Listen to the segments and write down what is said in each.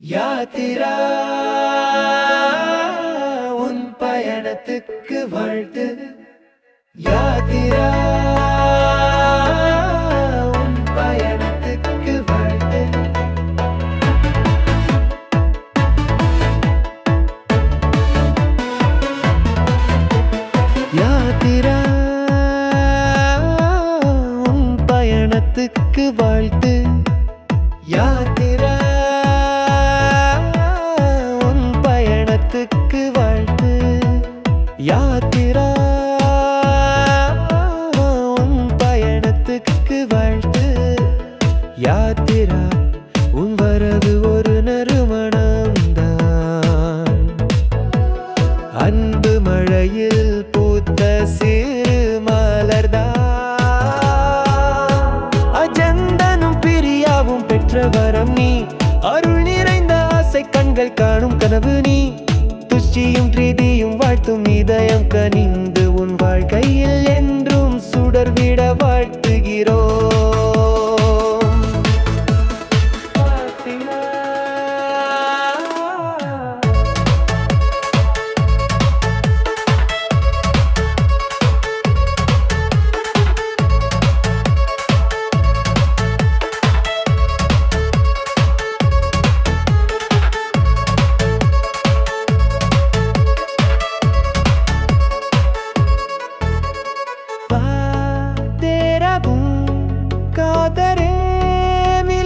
யாத்திரா உன் பயணத்துக்கு வாழ்த்து யாத்திரா உன் பயணத்துக்கு வாழ்த்து யாத்திரா உன் பயணத்துக்கு வாழ்த்து யாத்திரா உன் பயணத்துக்கு வாழ்த்து யாத்திரா உன் பயணத்துக்கு வாழ்த்து யாத்திரா உன் வரது ஒரு நறுமணம்தான் அன்பு மழையில் பூத்த சிறு மலர்தான் அஜந்தனும் பிரியாவும் பெற்ற வரம் நீ அருள் நிறைந்த ஆசை கண்கள் காணும் கனவு நீ துஷ்டியும் பிரீதியும் வாழ்த்தும் இதயம் கனிந்து உன் வாழ்க்கையில் என்றும் சுடர்விட வாழ்த்துகிறோம் तेरा गुण कादरे मिल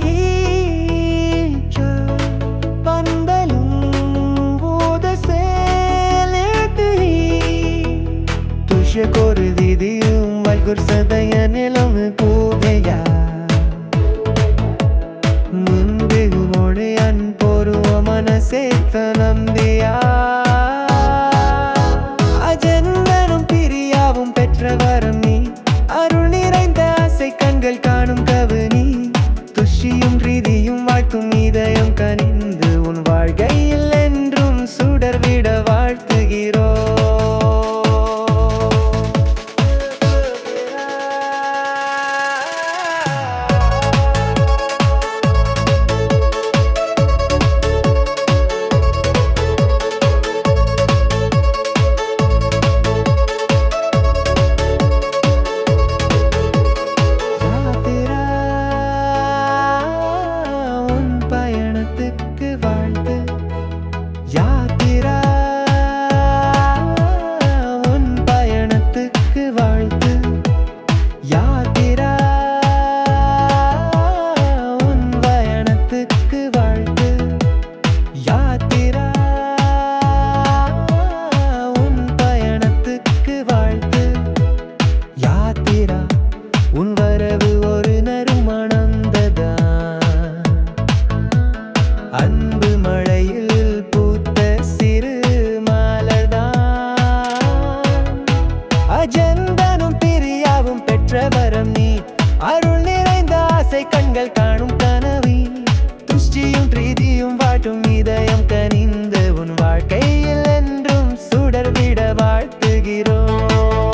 പന്തലും തുഷകൊരുതിയും വൽഗുർ സദയനിലും കൂകയാ മുൻപികുമോടെ അൻ പോരുവ മനസ്സേത്ത നന്ദിയാ அஜந்தனும் பிரியாவும் பெற்ற வரம் நீ அருள் நிறைந்த ஆசை கண்கள் காணும் கவனி துஷியும் ரீதியும் வாழ்த்தும் இதயம் கனிந்து உன் வாழ்க்கையில் என்றும் சுடர்விட வாழ்த்துகிறோம் யாத்திரா உன் பயணத்துக்கு வாழ்த்து யாத்திரா உன் பயணத்துக்கு வாழ்த்து யாத்திரா உன் பயணத்துக்கு வாழ்த்து யாத்திரா உன் பயணத்துக்கு வாழ்த்து யாத்திரா உன் வரவு ஒரு நறுமணந்ததான் அன்பு மழையில் பூத்த சிறு மலர்தான் அஜந்தனும் பிரியாவும் பெற்ற வரம் நீ அருள் நிறைந்த ஆசை கண்கள் காணும் கனவி துஷ்டியும் பிரீதியும் வாட்டும் இதயம் கனிந்து உன் வாழ்க்கையில் என்றும் சுடர்விட வாழ்த்துகிறோம்